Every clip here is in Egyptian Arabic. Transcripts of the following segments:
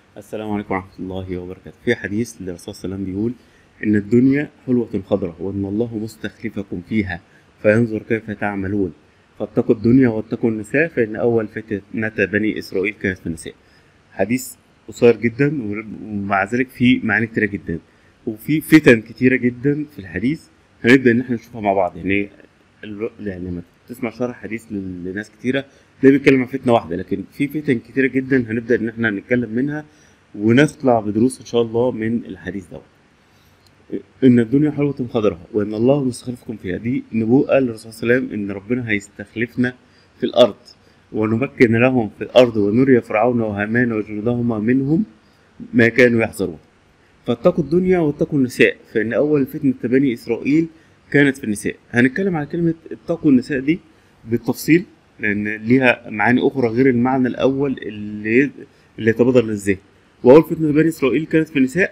السلام عليكم ورحمة الله وبركاته في حديث للرسول صلى الله عليه وسلم بيقول إن الدنيا حلوة خضراء وإن الله مستخلفكم فيها فينظر كيف تعملون فاتقوا الدنيا واتقوا النساء فإن أول فتنة بني إسرائيل كانت في النساء حديث قصير جدا ومع ذلك فيه معاني كتيرة جدا وفي فتن كتيرة جدا في الحديث هنبدأ إن احنا نشوفها مع بعض يعني ال- يعني لما تسمع شرح حديث لل- لناس كتيرة ده بيتكلم عن فتنة واحدة لكن في فتن كتيرة جدا هنبدأ إن احنا نتكلم منها ونطلع بدروس ان شاء الله من الحديث دوت ان الدنيا حلوة خضراء وان الله مستخلفكم فيها دي نبوءة للرسول صلى الله عليه وسلم ان ربنا هيستخلفنا في الارض ونمكن لهم في الارض ونري فرعون وهامان وجنودهما منهم ما كانوا يحذرون فاتقوا الدنيا واتقوا النساء فان اول فتنة بني اسرائيل كانت في النساء هنتكلم على كلمة اتقوا النساء دي بالتفصيل لان ليها معاني اخرى غير المعنى الاول اللي اللي يتبادر للذهن واول فتنه بني اسرائيل كانت في النساء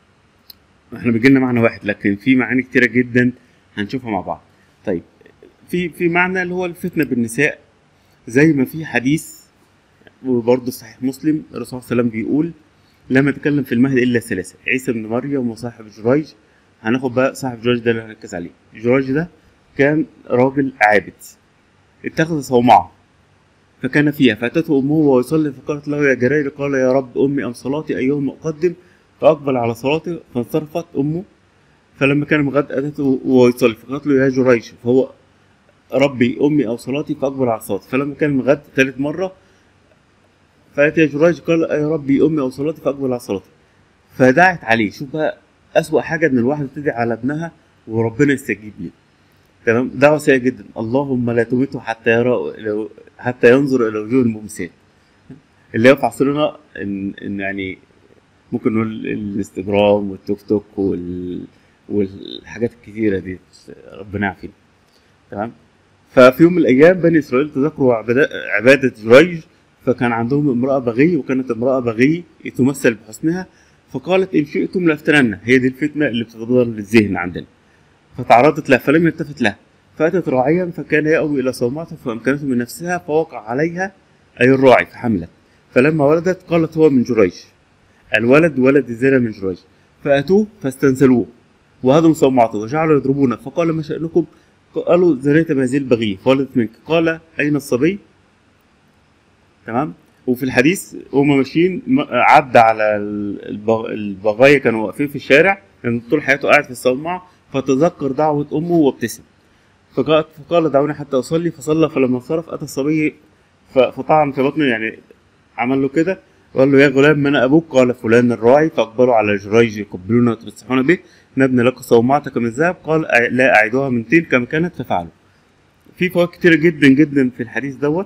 احنا بيجي لنا معنى واحد لكن في معاني كتيره جدا هنشوفها مع بعض طيب في في معنى اللي هو الفتنه بالنساء زي ما في حديث وبرضه صحيح مسلم الرسول صلى الله عليه وسلم بيقول لما تكلم في المهد الا ثلاثه عيسى بن مريم وصاحب جريج هناخد بقى صاحب جريج ده اللي هنركز عليه جريج ده كان راجل عابد اتخذ صومعه فكان فيها فأتته أمه وهو يصلي فقالت له يا جرير قال يا رب أمي أم صلاتي أيهما أقدم فأقبل على صلاته فانصرفت أمه فلما كان غد أتته وهو يصلي فقالت له يا جريج فهو ربي أمي أو صلاتي فأقبل على صلاتي فلما كان غد ثالث مرة فأتى يا جريج قال يا ربي أمي أو صلاتي فأقبل على صلاتي فدعت عليه شوف بقى أسوأ حاجة إن الواحدة تدعي على ابنها وربنا يستجيب ليه تمام دعوة سيئة جدا اللهم لا تمته حتى يرى لو- حتى ينظر إلى وجوه الممسات اللي هي في عصرنا إن, إن يعني ممكن نقول الانستجرام والتيك توك وال والحاجات الكتيرة دي ربنا يعافينا تمام ففي يوم من الأيام بني إسرائيل تذكروا عبادة, عبادة جريج فكان عندهم امرأة بغي وكانت امرأة بغي تمثل بحسنها فقالت إن شئتم لافتنن هي دي الفتنة اللي بتتضرر للذهن عندنا فتعرضت له فلم يلتفت لها فأتت راعيا فكان يأوي إلى صومعته فأمكنته من نفسها فوقع عليها أي الراعي فحملت فلما ولدت قالت هو من جريج الولد ولد الزنا من جريج فأتوه فاستنزلوه وهدموا صومعته وجعلوا يضربونه فقال ما شأنكم قالوا زنيت بهذه البغية فولدت منك قال أين الصبي تمام وفي الحديث هم ماشيين م- عدى على البغ- البغايا كانوا واقفين في الشارع لأن طول حياته قاعد في الصومعة فتذكر دعوة أمه وابتسم فقال فقال دعوني حتى أصلي فصلى فلما انصرف أتى الصبي ف- فطعن في بطنه يعني عمل له كده وقال له يا غلام من أبوك قال فلان الراعي فأقبلوا على جريج يقبلون ويتمسحون به نبني لك صومعتك من ذهب قال أع- لا أعيدها من طين كما كانت ففعلوا في فوائد كتيرة جدا جدا في الحديث دوت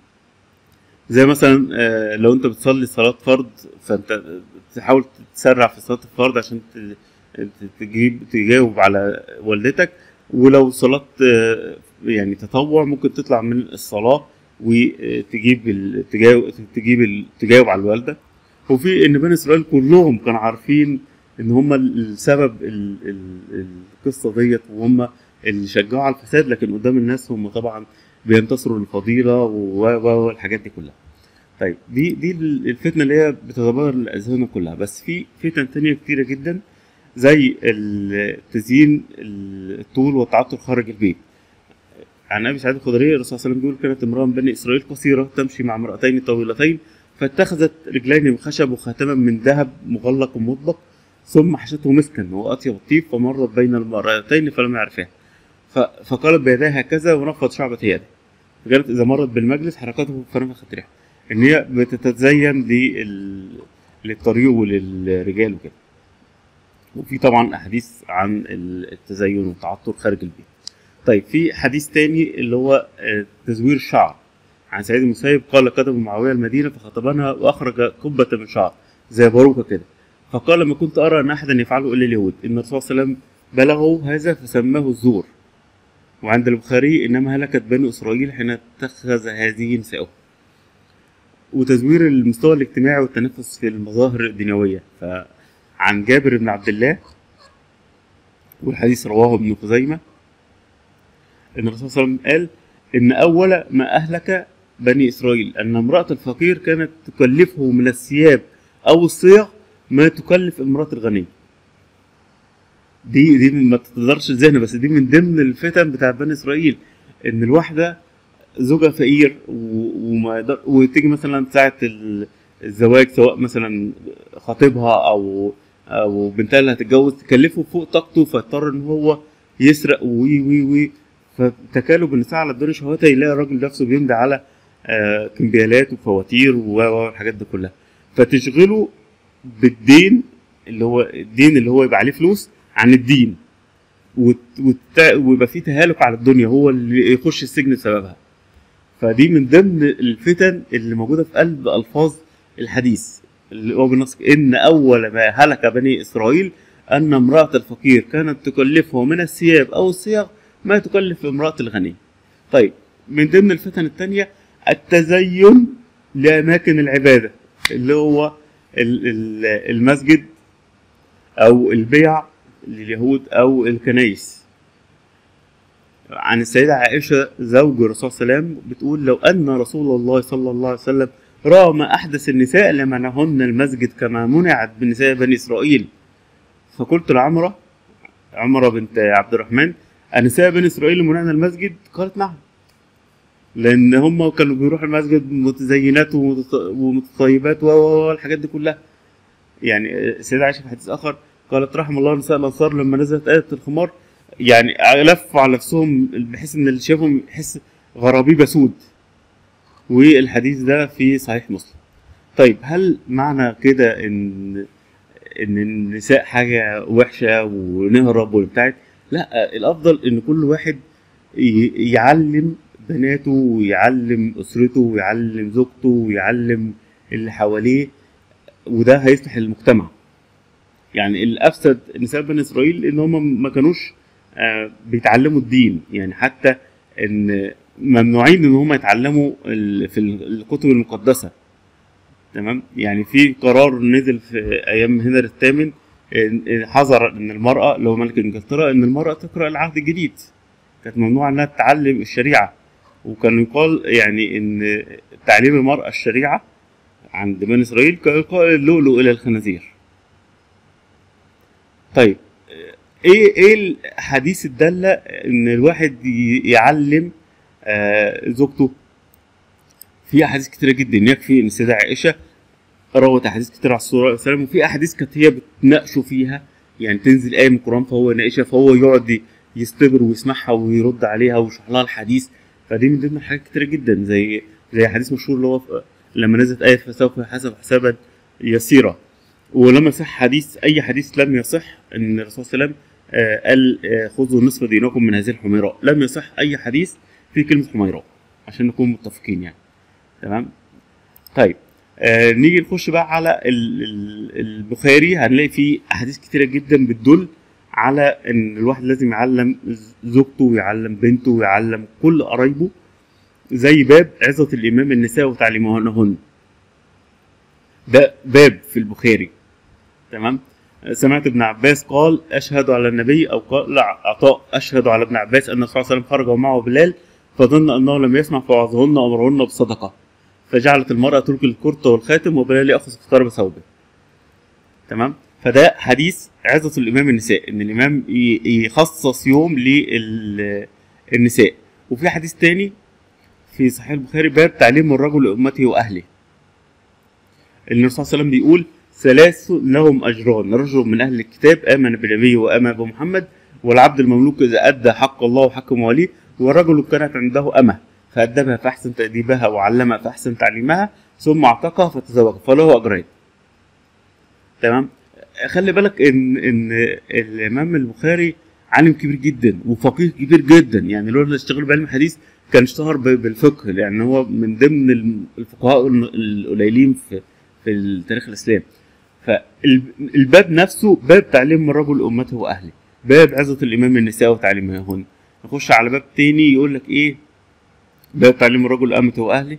زي مثلا آه، لو انت بتصلي صلاة فرض فانت تحاول تسرع في صلاة الفرض عشان ت- ت- تجيب تجاوب على والدتك ولو صلاة آه، يعني تطوع ممكن تطلع من الصلاة وتجيب ال- تجاوب تجيب ال- تجاوب على الوالدة وفي ان بني اسرائيل كلهم كانوا عارفين ان هم السبب ال- ال- القصة ديت وهم اللي شجعوا على الفساد لكن قدام الناس هم طبعا بينتصروا للفضيلة و- و- والحاجات دي كلها طيب دي دي الفتنة اللي هي بتتبادر الأذهان كلها بس في فتن تانية كتيرة جدا زي ال- تزيين الطول والتعطر خارج البيت عن ابي سعيد الخدري الرسول صلى الله عليه وسلم بيقول كانت امراه من بني اسرائيل قصيره تمشي مع امراتين طويلتين فاتخذت رجلين من خشب وخاتما من ذهب مغلق ومطبق ثم حشته مسكا واطيب الطيب فمرت بين المرأتين فلم يعرفها ف- فقالت بيديها هكذا ونفض شعبة يده فكانت اذا مرت بالمجلس حركته فنفخت ريحه ان هي بتتزين لل... للطريق وللرجال وكده وفي طبعا احاديث عن التزين والتعطر خارج البيت طيب في حديث تاني اللي هو آه، تزوير الشعر عن سعيد المسيب قال قدم معاوية المدينة فخطبنها وأخرج قبة من شعر زي باروكة كده فقال ما كنت أرى أن أحدا يفعله إلا اليهود إن الرسول صلى الله عليه وسلم بلغه هذا فسماه الزور وعند البخاري إنما هلكت بنو إسرائيل حين اتخذ هذه نساؤه وتزوير المستوى الاجتماعي والتنافس في المظاهر الدنيوية فعن جابر بن عبد الله والحديث رواه ابن خزيمة ان الرسول صلى الله عليه وسلم قال ان اول ما اهلك بني اسرائيل ان امراه الفقير كانت تكلفه من الثياب او الصيغ ما تكلف امراه الغني دي دي ما تقدرش الذهن بس دي من ضمن الفتن بتاع بني اسرائيل ان الواحده زوجها فقير و- وما يقدر وتيجي مثلا ساعه ال- الزواج سواء مثلا خطيبها او او بنتها اللي هتتجوز تكلفه فوق طاقته فاضطر ان هو يسرق وي وي وي فتكالب النساء على الدنيا شهوتها يلاقي الراجل نفسه بيمضي على آه، كمبيالات وفواتير و- و- والحاجات دي كلها فتشغله بالدين اللي هو الدين اللي هو يبقى عليه فلوس عن الدين وت- وت- ويبقى فيه تهالك على الدنيا هو اللي يخش السجن بسببها فدي من ضمن الفتن اللي موجوده في قلب الفاظ الحديث اللي هو بالنص ان اول ما هلك بني اسرائيل ان امراه الفقير كانت تكلفه من الثياب او الصيغ ما تكلف امراه الغني. طيب من ضمن الفتن الثانيه التزين لاماكن العباده اللي هو ال- ال- المسجد او البيع لليهود او الكنايس عن السيدة عائشة زوج الرسول صلى الله عليه وسلم بتقول لو أن رسول الله صلى الله عليه وسلم رأى ما أحدث النساء لمنعهن المسجد كما منعت بنساء بني إسرائيل فقلت لعمرة عمرة بنت عبد الرحمن النساء بني إسرائيل منعنا المسجد قالت نعم لأن هم كانوا بيروحوا المسجد متزينات ومتط- ومتطيبات و- و- والحاجات دي كلها يعني السيدة عائشة في حديث آخر قالت رحم الله نساء الأنصار لما نزلت آية الخمار يعني لفوا على نفسهم بحيث ان اللي شافهم يحس غرابيب سود والحديث ده في صحيح مسلم طيب هل معنى كده ان ان النساء حاجه وحشه ونهرب ونبتعد لا الافضل ان كل واحد ي- يعلم بناته ويعلم اسرته ويعلم زوجته ويعلم اللي حواليه وده هيصلح المجتمع يعني الافسد نساء بني اسرائيل ان هم ما كانوش آه، بيتعلموا الدين يعني حتى ان ممنوعين ان هم يتعلموا ال- في ال- الكتب المقدسه تمام يعني في قرار نزل في ايام هنري الثامن إن- إن حظر ان المراه اللي هو ملك انجلترا ان المراه تقرا العهد الجديد كانت ممنوع انها تتعلم الشريعه وكان يقال يعني ان تعليم المراه الشريعه عند بني اسرائيل كإلقاء اللؤلؤ الى الخنازير طيب ايه ايه الحديث الداله ان الواحد ي- يعلم آه زوجته في احاديث كتيره جدا يكفي ان السيده عائشه روت احاديث كتير على الصلاه والسلام وفي احاديث كانت هي بتناقشوا فيها يعني تنزل ايه من القران فهو يناقشها فهو يقعد يستبر ويسمعها ويرد عليها ويشرح لها الحديث فدي من ضمن حاجات كتيره جدا زي زي حديث مشهور اللي هو في- لما نزلت ايه فسوف يحاسب حسابا يسيرا ولما يصح حديث اي حديث لم يصح ان الرسول صلى الله عليه وسلم آه، قال آه، خذوا نصف دينكم من هذه الحميراء لم يصح اي حديث في كلمه حميراء عشان نكون متفقين يعني تمام طيب آه نيجي نخش بقى على ال- ال- البخاري هنلاقي فيه احاديث كتيره جدا بتدل على ان الواحد لازم يعلم زوجته ويعلم بنته ويعلم كل قرايبه زي باب عظة الإمام النساء وتعليمهن ده باب في البخاري تمام سمعت ابن عباس قال أشهد على النبي أو قال عطاء أشهد على ابن عباس أن الرسول صلى الله عليه وسلم خرج ومعه بلال فظن أنه لم يسمع فوعظهن وأمرهن بالصدقة فجعلت المرأة تلقي الكرة والخاتم وبلال يأخذ ستار بثوبه تمام فده حديث عظة الإمام النساء إن الإمام ي- يخصص يوم للنساء وفي حديث تاني في صحيح البخاري باب تعليم الرجل لأمته وأهله النبي صلى الله عليه وسلم بيقول ثلاث لهم أجران رجل من أهل الكتاب آمن بالنبي وآمن بمحمد والعبد المملوك إذا أدى حق الله وحق مواليه والرجل كانت عنده أمه فأدبها فأحسن تأديبها وعلمها فأحسن تعليمها ثم اعتقها فتزوج فله أجرين تمام خلي بالك ان ان الامام البخاري عالم كبير جدا وفقيه كبير جدا يعني لولا اشتغل بعلم الحديث كان اشتهر ب- بالفقه لان هو من ضمن الفقهاء القليلين في في التاريخ الاسلامي فالباب نفسه باب تعليم الرجل امته واهله باب عظه الامام النساء وتعليمهن نخش على باب تاني يقول لك ايه باب تعليم الرجل امته واهله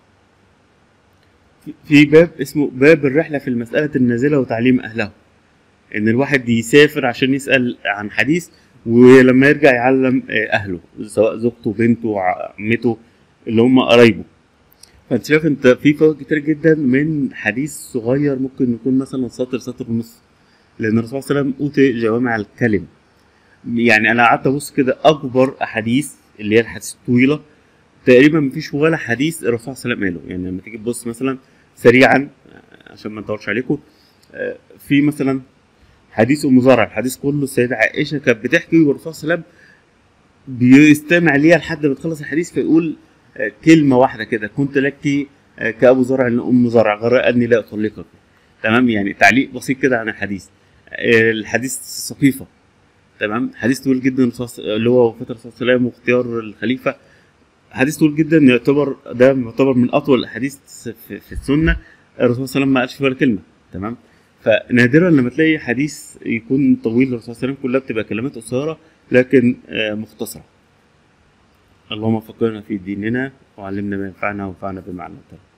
في- في باب اسمه باب الرحله في المساله النازله وتعليم اهله ان الواحد يسافر عشان يسال عن حديث ولما يرجع يعلم آه، اهله سواء زوجته بنته عمته اللي هم قرايبه فانت شايف انت في فوائد كتير جدا من حديث صغير ممكن يكون مثلا سطر سطر ونص لان الرسول صلى الله عليه وسلم اوتي جوامع الكلم يعني انا قعدت ابص كده اكبر احاديث اللي هي الحديث الطويله تقريبا مفيش ولا حديث الرسول صلى الله عليه وسلم قاله يعني لما تيجي تبص مثلا سريعا عشان ما نطولش عليكم آه، في مثلا حديث ام زرع الحديث كله السيده عائشه كانت بتحكي والرسول صلى الله عليه وسلم بيستمع ليها لحد ما تخلص الحديث فيقول آه، كلمه واحده كده كنت لك آه، كابو زرع لام زرع غير اني لا اطلقك تمام يعني تعليق بسيط كده عن الحديث آه، الحديث الصفيفه تمام حديث طويل جدا الرسول صلى- اللي هو وفاه الرسول صلى الله عليه وسلم واختيار الخليفه حديث طويل جدا يعتبر ده يعتبر من اطول الاحاديث في, في السنه الرسول صلى الله عليه وسلم ما قالش فيه ولا كلمه تمام فنادرا لما تلاقي حديث يكون طويل الرسول صلى الله عليه وسلم كلها بتبقى كلمات قصيره لكن آه، مختصره اللهم فقهنا في ديننا وعلمنا ما ينفعنا وانفعنا بما علمتنا